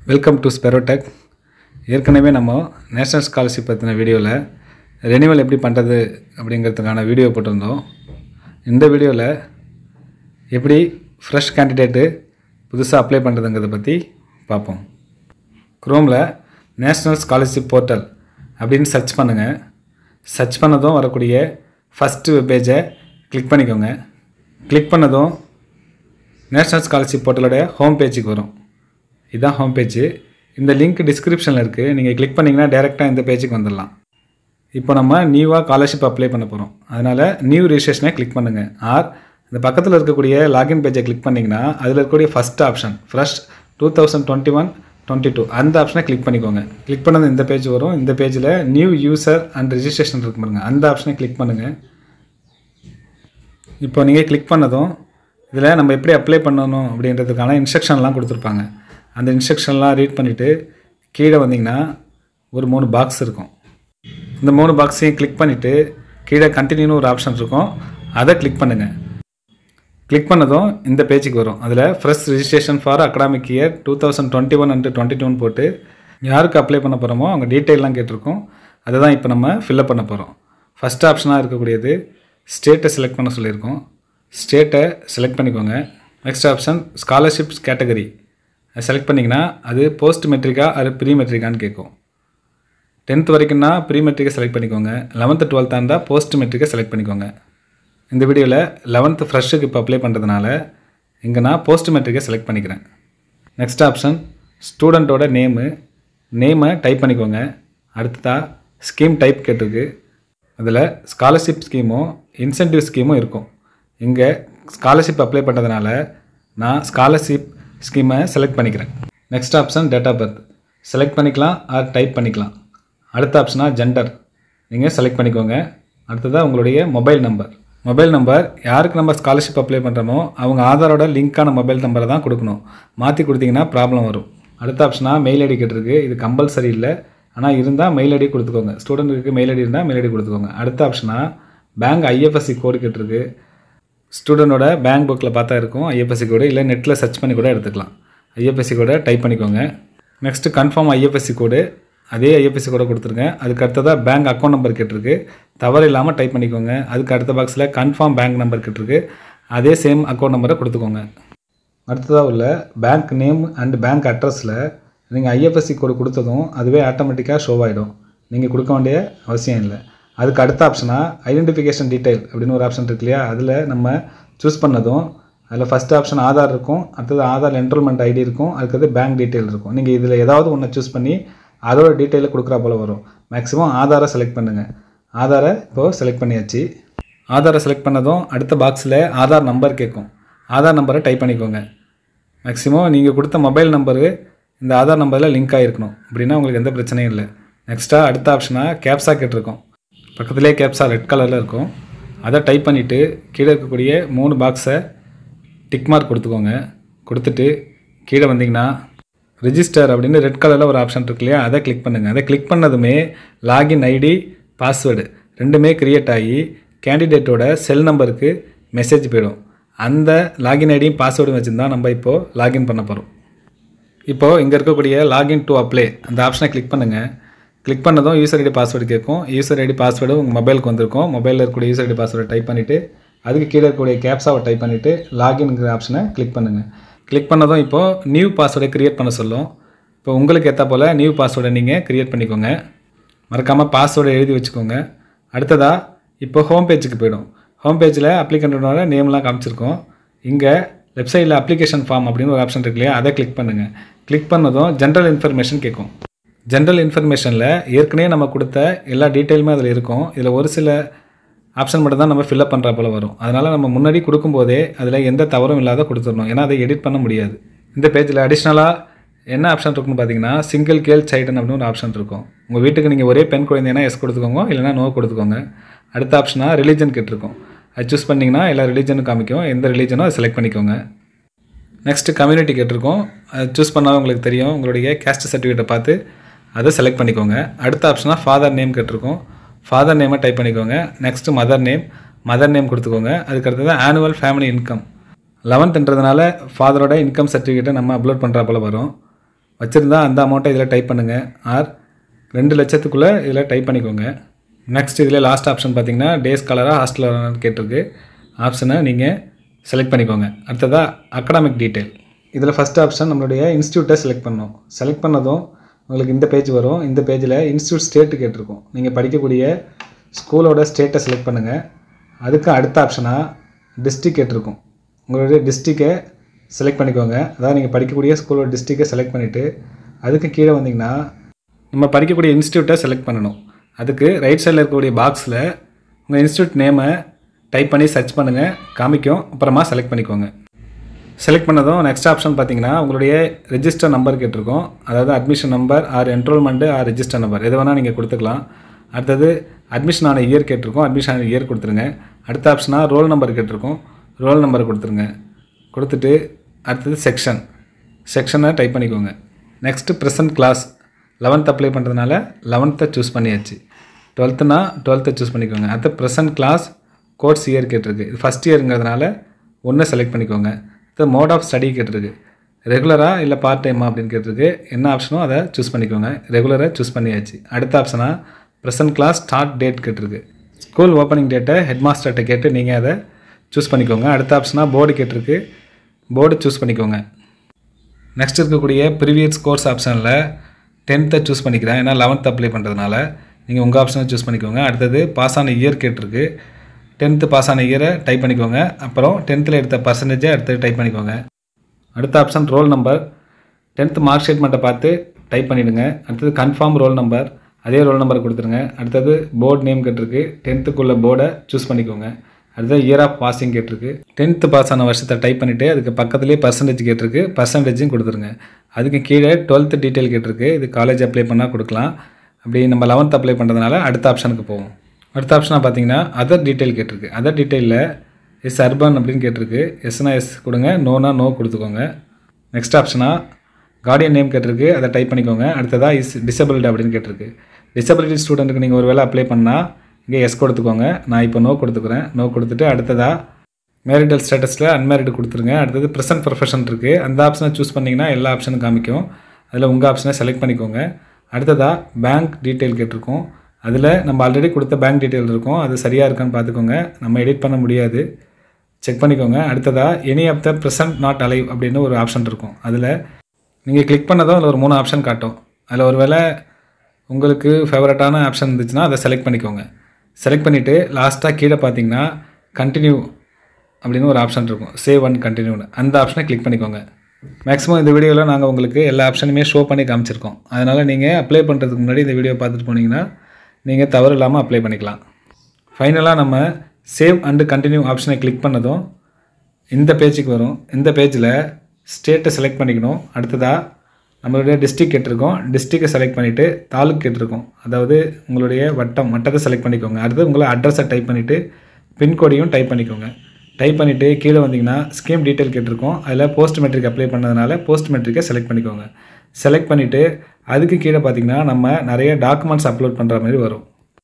welcome to ஸ்பெரோடெக் ஏற்கனவே நம்ம national scholarship பற்றின வீடியோவில் ரெனிவல் எப்படி பண்ணுறது அப்படிங்கிறதுக்கான வீடியோ போட்டிருந்தோம் இந்த வீடியோவில் எப்படி ஃப்ரெஷ் கேண்டிடேட்டு புதுசாக அப்ளை பண்ணுறதுங்கிறத பற்றி பார்ப்போம் குரோமில் நேஷ்னல் ஸ்காலர்ஷிப் போர்ட்டல் அப்படின்னு சர்ச் பண்ணுங்கள் சர்ச் பண்ணதும் வரக்கூடிய ஃபஸ்ட்டு வெப்பேஜை கிளிக் பண்ணிக்கோங்க கிளிக் பண்ணதும் நேஷ்னல் ஸ்காலர்ஷிப் போர்ட்டலோட ஹோம் பேஜுக்கு வரும் இதுதான் ஹோம் பேஜ் இந்த லிங்க் டிஸ்கிரிப்ஷனில் இருக்குது நீங்கள் கிளிக் பண்ணிங்கன்னா டேரெக்டாக இந்த பேஜுக்கு வந்துடலாம் இப்போ நம்ம நியூவாக ஸ்காலர்ஷிப் அப்ளை பண்ண போகிறோம் அதனால் நியூ ரிஜிஸ்ட்ரேஷனை கிளிக் பண்ணுங்கள் ஆர் இந்த பக்கத்தில் இருக்கக்கூடிய லாகின் பேஜை கிளிக் பண்ணிங்கன்னா அதில் இருக்கக்கூடிய first option fresh two thousand twenty one twenty two அந்த ஆப்ஷனை கிளிக் பண்ணிக்கோங்க கிளிக் பண்ணது இந்த பேஜ் வரும் இந்த பேஜில் நியூ யூசர் அண்ட் ரிஜிஸ்ட்ரேஷன் இருக்கு பாருங்க அந்த ஆப்ஷனை கிளிக் பண்ணுங்கள் இப்போ நீங்கள் கிளிக் பண்ணதும் இதில் நம்ம எப்படி அப்ளை பண்ணணும் அப்படின்றதுக்கான இன்ஸ்ட்ரக்ஷன்லாம் கொடுத்துருப்பாங்க அந்த இன்ஸ்ட்ரக்ஷன்லாம் ரீட் பண்ணிவிட்டு கீழே வந்தீங்கன்னா ஒரு மூணு பாக்ஸ் இருக்கும் இந்த மூணு பாக்ஸையும் கிளிக் பண்ணிவிட்டு கீழே கண்டினியூன்னு ஒரு ஆப்ஷன் இருக்கும் அதை கிளிக் பண்ணுங்கள் கிளிக் பண்ணதும் இந்த பேஜுக்கு வரும் அதில் fresh registration for academic year two thousand twenty one and twenty டூன்னு போட்டு யாருக்கு அப்ளை பண்ண போகிறோமோ அவங்க டீட்டெயிலாம் கேட்டிருக்கோம் அதை தான் இப்போ நம்ம ஃபில்அப் பண்ண போகிறோம் ஃபஸ்ட் ஆப்ஷனாக இருக்கக்கூடியது ஸ்டேட்டை செலக்ட் பண்ண சொல்லியிருக்கோம் ஸ்டேட்டை செலக்ட் பண்ணிக்கோங்க next option scholarships category select பண்ணிங்கன்னா அது போஸ்ட் மெட்ரிக்கா அது ப்ரீ மெட்ரிக்கான்னு கேட்கும் டென்த் வரைக்கும்னா ப்ரீ மெட்ரிக்கை செலக்ட் பண்ணிக்கோங்க லெவன்த்து டுவெல்த்தாக இருந்தால் போஸ்ட் மெட்ரிக்கை செலக்ட் பண்ணிக்கோங்க இந்த வீடியோவில் லெவன்த்து ஃப்ரெஷ்ஷுக்கு இப்போ அப்ளை பண்ணுறதுனால இங்கே நான் போஸ்ட் மெட்ரிக்கை செலக்ட் பண்ணிக்கிறேன் நெக்ஸ்ட் ஆப்ஷன் ஸ்டூடெண்ட்டோட நேமு நேமை டைப் பண்ணிக்கோங்க அடுத்ததாக ஸ்கீம் டைப் கேட்டிருக்கு அதில் ஸ்காலர்ஷிப் ஸ்கீமும் இன்சென்டிவ் ஸ்கீமும் இருக்கும் இங்கே ஸ்காலர்ஷிப் அப்ளை பண்ணுறதுனால நான் ஸ்காலர்ஷிப் ஸ்கீமை செலக்ட் பண்ணிக்கிறேன் next option date of birth select பண்ணிக்கலாம் ஆர் டைப் பண்ணிக்கலாம் அடுத்த ஆப்ஷனாக ஜெண்டர் நீங்கள் செலக்ட் பண்ணிக்கோங்க அடுத்ததாக உங்களுடைய மொபைல் நம்பர் மொபைல் நம்பர் யாருக்கு நம்ம ஸ்காலர்ஷிப் அப்ளை பண்ணுறோமோ அவங்க ஆதாரோட லிங்க்கான மொபைல் நம்பரை தான் கொடுக்கணும் மாற்றி கொடுத்தீங்கன்னா ப்ராப்ளம் வரும் அடுத்த ஆப்ஷனாக மெயில் ஐடி கேட்டிருக்கு இது கம்பல்சரி இல்லை ஆனால் இருந்தால் மெயில் ஐடி கொடுத்துக்கோங்க ஸ்டூடெண்ட்டுக்கு மெயில் ஐடி இருந்தால் மெயில் ஐடி கொடுத்துக்கோங்க அடுத்த ஆப்ஷனாக பேங்க் ஐஎஃப்எஸ்சி கோடு கேட்டிருக்கு ஸ்டூடெண்டோட பேங்க் புக்கில் பார்த்தா இருக்கும் ஐஎஃப்எஸ்சி கோடு இல்லை நெட்டில் சர்ச் பண்ணி கூட எடுத்துக்கலாம் ஐஎஃப்எஸ்சி கோடை டைப் பண்ணிக்கோங்க நெக்ஸ்ட்டு கன்ஃபார்ம் ஐஎஃப்எஸ்சி கோடு அதே ஐஎஃப்எஸ்சி கோடை கொடுத்துருங்க அதுக்கு அடுத்ததாக பேங்க் அக்கௌண்ட் நம்பர் கேட்டிருக்கு தவறு இல்லாமல் டைப் பண்ணிக்கோங்க அதுக்கு அடுத்த பாக்ஸில் கன்ஃபார்ம் பேங்க் நம்பர் கேட்டிருக்கு அதே சேம் அக்கௌண்ட் நம்பரை கொடுத்துக்கோங்க அடுத்ததாக உள்ள பேங்க் நேம் அண்ட் பேங்க் அட்ரஸில் நீங்கள் ஐஎஃப்எஸ்சி கோடு கொடுத்ததும் அதுவே ஆட்டோமேட்டிக்காக ஷோ ஆகிடும் நீங்கள் கொடுக்க வேண்டிய அவசியம் இல்லை அதுக்கு அடுத்த ஆப்ஷனாக ஐடென்டிஃபிகேஷன் டீட்டெயில் அப்படின்னு ஒரு ஆப்ஷன் இருக்கு இல்லையா அதில் நம்ம சூஸ் பண்ணதும் அதில் ஃபஸ்ட் ஆப்ஷன் ஆதார் இருக்கும் அடுத்தது ஆதார் என்ரோல்மெண்ட் ஐடி இருக்கும் அதுக்கடுத்து பேங்க் டீட்டெயில் இருக்கும் நீங்கள் இதில் ஏதாவது ஒன்று சூஸ் பண்ணி அதோட டீட்டெயிலை கொடுக்குறா போல் வரும் மேக்ஸிமம் ஆதாரை செலக்ட் பண்ணுங்கள் ஆதாரை இப்போது செலக்ட் பண்ணியாச்சு ஆதாரை செலக்ட் பண்ணதும் அடுத்த பாக்ஸில் ஆதார் நம்பர் கேட்கும் ஆதார் நம்பரை டைப் பண்ணிக்கோங்க மேக்ஸிமம் நீங்கள் கொடுத்த மொபைல் நம்பரு இந்த ஆதார் நம்பரில் லிங்க் ஆகிருக்கணும் அப்படின்னா உங்களுக்கு எந்த பிரச்சனையும் இல்லை நெக்ஸ்ட்டாக அடுத்த ஆப்ஷனாக கேப்ஸா கேட்டிருக்கோம் பக்கத்துலேயே கேப்ஸா ரெட் கலரில் இருக்கும் அதை டைப் பண்ணிவிட்டு கீழே இருக்கக்கூடிய மூணு பாக்ஸை டிக் மார்க் கொடுத்துக்கோங்க கொடுத்துட்டு கீழே வந்தீங்கன்னா ரிஜிஸ்டர் அப்படின்னு ரெட் கலரில் ஒரு ஆப்ஷன் இருக்கு இல்லையா அதை கிளிக் பண்ணுங்கள் அதை கிளிக் பண்ணதுமே லாகின் ஐடி பாஸ்வேர்டு ரெண்டுமே க்ரியேட் ஆகி கேண்டிடேட்டோட செல் நம்பருக்கு மெசேஜ் போயிடும் அந்த லாகின் ஐடியும் பாஸ்வேர்டும் வச்சுருந்தா நம்ம இப்போது லாகின் பண்ண போகிறோம் இப்போது இங்கே இருக்கக்கூடிய லாகின் டு அப்ளை அந்த ஆப்ஷனை கிளிக் பண்ணுங்கள் கிளிக் பண்ணதும் யூசர் ஐடி பாஸ்வேர்டு கேட்கும் யூசர் ஐடி பாஸ்வேர்டு உங்கள் மொபைலுக்கு வந்திருக்கும் மொபைலில் இருக்கக்கூடிய யூசர் ஐடி பாஸ்வேர்டை டைப் பண்ணிவிட்டு அதுக்கு கீழே இருக்கக்கூடிய கேப்ஸாவை டைப் பண்ணிவிட்டு லாகின்ங்கிற ஆப்ஷனை கிளிக் பண்ணுங்கள் கிளிக் பண்ணதும் இப்போது நியூ பாஸ்வேர்டை க்ரியேட் பண்ண சொல்லும் இப்போ உங்களுக்கு ஏற்ற போல் நியூ பாஸ்வேர்டை நீங்கள் க்ரியேட் பண்ணிக்கோங்க மறக்காமல் பாஸ்வேர்டை எழுதி வச்சுக்கோங்க அடுத்ததாக இப்போ ஹோம் பேஜுக்கு போயிடும் ஹோம் பேஜில் அப்ளிகண்டோட நேம்லாம் காமிச்சிருக்கோம் இங்கே லெஃப்ட் சைடில் அப்ளிகேஷன் ஃபார்ம் அப்படின்னு ஒரு ஆப்ஷன் இருக்கு இல்லையா அதை கிளிக் பண்ணுங்கள் கிளிக் பண்ணதும் ஜென்ரல் இன்ஃபர்மேஷன் கேட்கும் ஜென்ரல் இன்ஃபர்மேஷனில் ஏற்கனவே நம்ம கொடுத்த எல்லா டீட்டெயிலுமே அதில் இருக்கும் இதில் ஒரு சில ஆப்ஷன் மட்டும் தான் நம்ம ஃபில்அப் பண்ணுற போல் வரும் அதனால் நம்ம முன்னாடி கொடுக்கும்போதே அதில் எந்த தவறும் இல்லாத கொடுத்துடணும் ஏன்னா அதை எடிட் பண்ண முடியாது இந்த பேஜில் அடிஷ்னலாக என்ன ஆப்ஷன் இருக்குன்னு பார்த்தீங்கன்னா சிங்கிள் கேர்ள் சைல்டுன்னு அப்படின்னு ஒரு ஆப்ஷன் இருக்கும் உங்கள் வீட்டுக்கு நீங்கள் ஒரே பெண் குழந்தைனா எஸ் கொடுத்துக்கோங்க இல்லைனா நோ கொடுத்துக்கோங்க அடுத்த ஆப்ஷனாக ரிலீஜன் கேட்டிருக்கோம் அது சூஸ் பண்ணிங்கன்னா எல்லா ரிலீஜனும் காமிக்கும் எந்த ரிலீஜனோ அதை செலக்ட் பண்ணிக்கோங்க நெக்ஸ்ட்டு கம்யூனிட்டி கேட்டிருக்கோம் அது சூஸ் பண்ணால் உங்களுக்கு தெரியும் உங்களுடைய கேஸ்ட் சர்டிஃபிகேட்டை பார்த்து அதை செலக்ட் பண்ணிக்கோங்க அடுத்த ஆப்ஷனாக ஃபாதர் நேம் கேட்டிருக்கோம் ஃபாதர் நேமை டைப் பண்ணிக்கோங்க next mother name mother name கொடுத்துக்கோங்க அதுக்கு அடுத்தது ஆனுவல் ஃபேமிலி இன்கம் லெவன்த்ன்றதுனால ஃபாதரோட இன்கம் சர்டிஃபிகேட்டை நம்ம அப்லோட் பண்ணுறா போல் வரும் வச்சுருந்தா அந்த அமௌண்ட்டை இதில் டைப் பண்ணுங்கள் ஆர் ரெண்டு லட்சத்துக்குள்ளே இதில் டைப் பண்ணிக்கோங்க நெக்ஸ்ட் இதில் லாஸ்ட் ஆப்ஷன் பார்த்தீங்கன்னா டேஸ் கலராக ஹாஸ்டல் கேட்டிருக்கு ஆப்ஷனை நீங்கள் செலக்ட் பண்ணிக்கோங்க அடுத்ததாக அகடாமிக் டீட்டெயில் இதில் ஃபஸ்ட் ஆப்ஷன் நம்மளுடைய இன்ஸ்டியூட்டை செலக்ட் பண்ணணும் செலக்ட் பண்ணதும் உங்களுக்கு இந்த பேஜ் வரும் இந்த பேஜில் இன்ஸ்டியூட் ஸ்டேட்டு கேட்டிருக்கும் நீங்கள் படிக்கக்கூடிய ஸ்கூலோட ஸ்டேட்டை செலக்ட் பண்ணுங்கள் அதுக்கு அடுத்த ஆப்ஷனாக டிஸ்ட்ரிக் கேட்டிருக்கும் உங்களுடைய டிஸ்ட்ரிக்கை செலக்ட் பண்ணிக்கோங்க அதாவது நீங்கள் படிக்கக்கூடிய ஸ்கூலோட டிஸ்ட்ரிக்கை செலக்ட் பண்ணிவிட்டு அதுக்கு கீழே வந்தீங்கன்னா நம்ம படிக்கக்கூடிய இன்ஸ்டியூட்டை செலக்ட் பண்ணணும் அதுக்கு ரைட் சைடில் இருக்கக்கூடிய பாக்ஸில் உங்கள் இன்ஸ்டியூட் நேமை டைப் பண்ணி சர்ச் பண்ணுங்கள் காமிக்கும் அப்புறமா செலக்ட் பண்ணிக்கோங்க செலக்ட் பண்ணதும் நெக்ஸ்ட் ஆப்ஷன் பார்த்தீங்கன்னா உங்களுடைய ரெஜிஸ்டர் நம்பர் கேட்டிருக்கோம் அதாவது admission number or enrolment or register number எது வேணால் நீங்கள் கொடுத்துக்கலாம் அடுத்தது அட்மிஷன் ஆன இயர் கேட்டிருக்கோம் அட்மிஷன் ஆன இயர் கொடுத்துருங்க அடுத்த ஆப்ஷனாக ரோல் நம்பர் கேட்டிருக்கோம் ரோல் நம்பர் கொடுத்துருங்க கொடுத்துட்டு அடுத்தது செக்ஷன் செக்ஷனை டைப் பண்ணிக்கோங்க next present class eleventh apply பண்ணுறதுனால லெவன்த்தை சூஸ் பண்ணியாச்சு டுவெல்த்துனா டுவெல்த்தை சூஸ் பண்ணிக்கோங்க அடுத்து ப்ரெசன்ட் கிளாஸ் கோர்ஸ் இயர் கேட்டிருக்கு இது ஃபஸ்ட் இயருங்கிறதுனால ஒன்று செலக்ட் பண்ணிக்கோங்க அடுத்து மோட் ஆஃப் ஸ்டடி கேட்டிருக்கு ரெகுலராக இல்லை பார்ட் டைமா அப்படின்னு கேட்டிருக்கு என்ன ஆப்ஷனோ அதை சூஸ் பண்ணிக்கோங்க ரெகுலராக சூஸ் பண்ணியாச்சு அடுத்த ஆப்ஷனாக ப்ரெசன்ட் கிளாஸ் ஸ்டார்ட் டேட் கேட்டிருக்கு ஸ்கூல் ஓப்பனிங் டேட்டை ஹெட் மாஸ்டர்கிட்ட கேட்டு நீங்கள் அதை சூஸ் பண்ணிக்கோங்க அடுத்த ஆப்ஷனாக போர்டு கேட்டிருக்கு போர்டு சூஸ் பண்ணிக்கோங்க நெக்ஸ்ட் இருக்கக்கூடிய ப்ரீவியஸ் கோர்ஸ் ஆப்ஷனில் டென்த்தை சூஸ் பண்ணிக்கிறேன் ஏன்னா லெவன்த் அப்ளை பண்ணுறதுனால நீங்கள் உங்கள் ஆப்ஷனை சூஸ் பண்ணிக்கோங்க அடுத்தது பாஸ் ஆன இயர் கேட்டிருக்கு டென்த்து பாஸ் ஆன இயரை டைப் பண்ணிக்கோங்க அப்புறம் டென்த்தில் எடுத்த பர்சன்டேஜை அடுத்து டைப் பண்ணிக்கோங்க அடுத்த option roll number tenth mark ஸ்டேட்மெண்ட்டை பார்த்து டைப் பண்ணிவிடுங்க அடுத்தது கன்ஃபார்ம் ரோல் நம்பர் அதே ரோல் நம்பர் கொடுத்துருங்க அடுத்தது போர்டு நேம் கேட்டிருக்கு டென்த்துக்குள்ள போர்டை சூஸ் பண்ணிக்கோங்க அடுத்தது இயர் ஆஃப் பாசிங் கேட்டிருக்கு டென்த்து பாஸ் ஆன வருஷத்தை டைப் பண்ணிவிட்டு அதுக்கு பக்கத்துலேயே பர்சன்டேஜ் கேட்டிருக்கு பர்சன்டேஜும் கொடுத்துருங்க அதுக்கு கீழே டுவெல்த்து டீட்டெயில் கேட்டிருக்கு இது காலேஜ் அப்ளை பண்ணால் கொடுக்கலாம் அப்படி நம்ம லெவன்த் அப்ளை பண்ணுறதுனால அடுத்த ஆப்ஷனுக்கு போவோம் அடுத்த ஆப்ஷனாக பார்த்தீங்கன்னா அதர் டீட்டெயில் கேட்டிருக்கு அதர் டீட்டெயிலில் எஸ் அர்பன் அப்படின்னு கேட்டிருக்கு எஸ்னா எஸ் கொடுங்க நோனா நோ கொடுத்துக்கோங்க நெக்ஸ்ட் ஆப்ஷனாக கார்டியன் நேம் கேட்டிருக்கு அதை டைப் பண்ணிக்கோங்க அடுத்ததாக இஸ் டிசபிள்டு அப்படின்னு கேட்டிருக்கு டிசபிலிட்டி ஸ்டூடெண்ட்டுக்கு நீங்கள் ஒரு வேளை அப்ளை பண்ணால் இங்கே எஸ் கொடுத்துக்கோங்க நான் இப்போ நோ கொடுத்துக்கிறேன் நோ கொடுத்துட்டு அடுத்ததாக மேரிட்டல் ஸ்டேட்டஸில் அன்மேரிடு கொடுத்துருங்க அடுத்தது ப்ரெசன்ட் ப்ரொஃபஷன் இருக்குது அந்த ஆப்ஷனை சூஸ் பண்ணிங்கன்னா எல்லா ஆப்ஷனும் காமிக்கும் அதில் உங்கள் ஆப்ஷனை செலக்ட் பண்ணிக்கோங்க அடுத்ததாக பேங்க் டீட்டெயில் கேட்டிருக்கோம் அதில் நம்ம ஆல்ரெடி கொடுத்த பேங்க் டீட்டெயில் இருக்கும் அது சரியாக இருக்கான்னு பார்த்துக்கோங்க நம்ம எடிட் பண்ண முடியாது செக் பண்ணிக்கோங்க அடுத்ததாக any of the present not alive அப்படின்னு ஒரு ஆப்ஷன் இருக்கும் அதில் நீங்கள் கிளிக் பண்ணதும் அதில் ஒரு மூணு ஆப்ஷன் காட்டும் அதில் ஒரு வேளை உங்களுக்கு ஃபேவரட்டான ஆப்ஷன் இருந்துச்சுன்னா அதை செலக்ட் பண்ணிக்கோங்க செலக்ட் பண்ணிவிட்டு லாஸ்ட்டாக கீழே பார்த்தீங்கன்னா கண்டினியூ அப்படின்னு ஒரு ஆப்ஷன் இருக்கும் சேவ் அண்ட் கண்டினியூன்னு அந்த ஆப்ஷனை கிளிக் பண்ணிக்கோங்க மேக்ஸிமம் இந்த வீடியோவில் நாங்கள் உங்களுக்கு எல்லா ஆப்ஷனுமே ஷோ பண்ணி காமிச்சிருக்கோம் அதனால் நீங்கள் அப்ளை பண்ணுறதுக்கு முன்னாடி இந்த வீடியோ பார்த்துட்டு போனீங்கன்னா நீங்கள் தவறு இல்லாமல் அப்ளை பண்ணிக்கலாம் ஃபைனலாக நம்ம சேவ் அண்டு கண்டினியூ ஆப்ஷனை கிளிக் பண்ணதும் இந்த பேஜுக்கு வரும் இந்த பேஜில் ஸ்டேட்டை செலக்ட் பண்ணிக்கணும் அடுத்ததாக நம்மளுடைய டிஸ்ட்ரிக் கேட்டிருக்கோம் டிஸ்ட்ரிக்டை செலக்ட் பண்ணிவிட்டு தாலுக் கேட்டிருக்கோம் அதாவது உங்களுடைய வட்டம் வட்டத்தை செலக்ட் பண்ணிக்கோங்க அடுத்து உங்களை அட்ரஸை டைப் பண்ணிவிட்டு பின்கோடையும் டைப் பண்ணிக்கோங்க டைப் பண்ணிவிட்டு கீழே வந்தீங்கன்னா ஸ்கீம் டீட்டெயில் கேட்டிருக்கோம் அதில் போஸ்ட் மெட்ரிக் அப்ளை பண்ணதுனால போஸ்ட் மெட்ரிக்கை செலக்ட் பண்ணிக்கோங்க செலக்ட் பண்ணிவிட்டு அதுக்கு கீழே பார்த்தீங்கன்னா நம்ம நிறைய டாக்குமெண்ட்ஸ் அப்லோட் பண்ணுற மாதிரி வரும்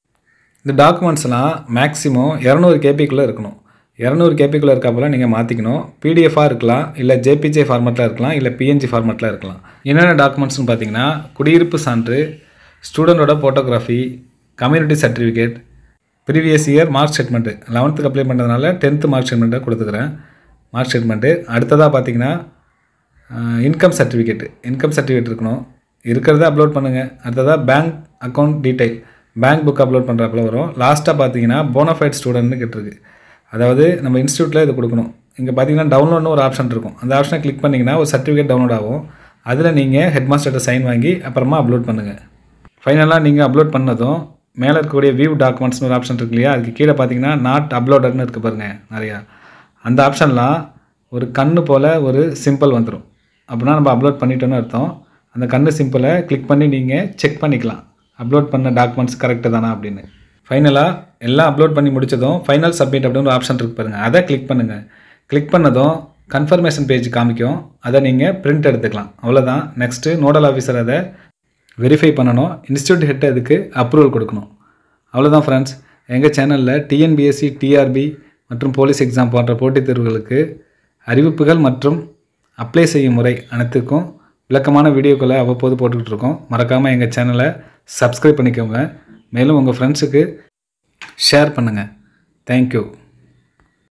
இந்த டாக்குமெண்ட்ஸ்லாம் மேக்ஸிமம் இரநூறு கேபிக்குள்ளே இருக்கணும் இரநூறு கேபிக்குள்ளே இருக்காப்புல நீங்கள் மாற்றிக்கணும் பிடிஎஃபாக இருக்கலாம் இல்லை ஜேபிஜே ஃபார்மேட்டில் இருக்கலாம் இல்லை பிஎன்ஜி ஃபார்மேட்டில் இருக்கலாம் என்னென்ன டாக்குமெண்ட்ஸ்னு பார்த்தீங்கன்னா குடியிருப்பு சான்று ஸ்டூடெண்டோட photography community certificate previous year mark statement லெவன்த்துக்கு அப்ளை பண்ணுறதுனால டென்த்து மார்க் ஸ்டேட்மெண்ட்டை கொடுத்துக்கிறேன் மார்க் ஸ்டேட்மெண்ட்டு அடுத்ததாக பார்த்தீங்கன்னா இன்கம் சர்டிஃபிகேட் இன்கம் சர்டிஃபிகேட் இருக்கணும் இருக்கிறத அப்லோட் பண்ணுங்கள் அடுத்ததாக bank account detail bank book upload பண்ணுறப்பல வரும் லாஸ்ட்டாக பார்த்தீங்கன்னா போனஃபைட் ஸ்டூடெண்ட்னு கேட்டிருக்கு அதாவது நம்ம இன்ஸ்டியூட்டில் இது கொடுக்கணும் இங்கே பார்த்தீங்கன்னா டவுன்லோட்னு ஒரு ஆப்ஷன் இருக்கும் அந்த ஆப்ஷனை கிளிக் பண்ணிங்கன்னா ஒரு சர்டிஃபிகேட் டவுன்லோட் ஆகும் அதில் நீங்கள் ஹெட் மாஸ்டர்கிட்ட சைன் வாங்கி அப்புறமா அப்லோட் பண்ணுங்கள் ஃபைனலாக நீங்கள் அப்லோட் பண்ணதும் மேலே இருக்கக்கூடிய வியூ டாக்குமெண்ட்ஸ்னு ஒரு ஆப்ஷன் இருக்கு இல்லையா அதுக்கு கீழே பார்த்தீங்கன்னா நாட் அப்லோடர்னு இருக்குது பாருங்கள் நிறையா அந்த ஆப்ஷன்லாம் ஒரு கண்ணு போல் ஒரு சிம்பிள் வந்துடும் அப்படின்னா நம்ம அப்லோட் பண்ணிட்டோன்னு அர்த்தம் அந்த கண்ணு சிம்பிளை கிளிக் பண்ணி நீங்கள் செக் பண்ணிக்கலாம் அப்லோட் பண்ண டாக்குமெண்ட்ஸ் கரெக்டு தானா அப்படின்னு ஃபைனலாக எல்லாம் அப்லோட் பண்ணி முடிச்சதும் ஃபைனல் சப்மிட் அப்படின்னு ஒரு ஆப்ஷன் இருக்கு பாருங்கள் அதை கிளிக் பண்ணுங்கள் கிளிக் பண்ணதும் கன்ஃபர்மேஷன் பேஜ் காமிக்கும் அதை நீங்கள் பிரிண்ட் எடுத்துக்கலாம் அவ்வளோதான் நெக்ஸ்ட்டு நோடல் ஆஃபீஸர் அதை வெரிஃபை பண்ணணும் இன்ஸ்டியூட் ஹெட் அதுக்கு அப்ரூவல் கொடுக்கணும் அவ்வளோதான் ஃப்ரெண்ட்ஸ் எங்கள் சேனலில் டிஎன்பிஎஸ்சி டிஆர்பி மற்றும் போலீஸ் எக்ஸாம் போன்ற போட்டித் தேர்வுகளுக்கு அறிவிப்புகள் மற்றும் அப்ளை செய்யும் முறை அனைத்துக்கும் விளக்கமான வீடியோக்களை அவ்வப்போது போட்டுக்கிட்டு இருக்கோம் மறக்காமல் எங்கள் சேனலை சப்ஸ்கிரைப் பண்ணிக்கோங்க மேலும் உங்கள் ஃப்ரெண்ட்ஸுக்கு ஷேர் பண்ணுங்கள் தேங்க்யூ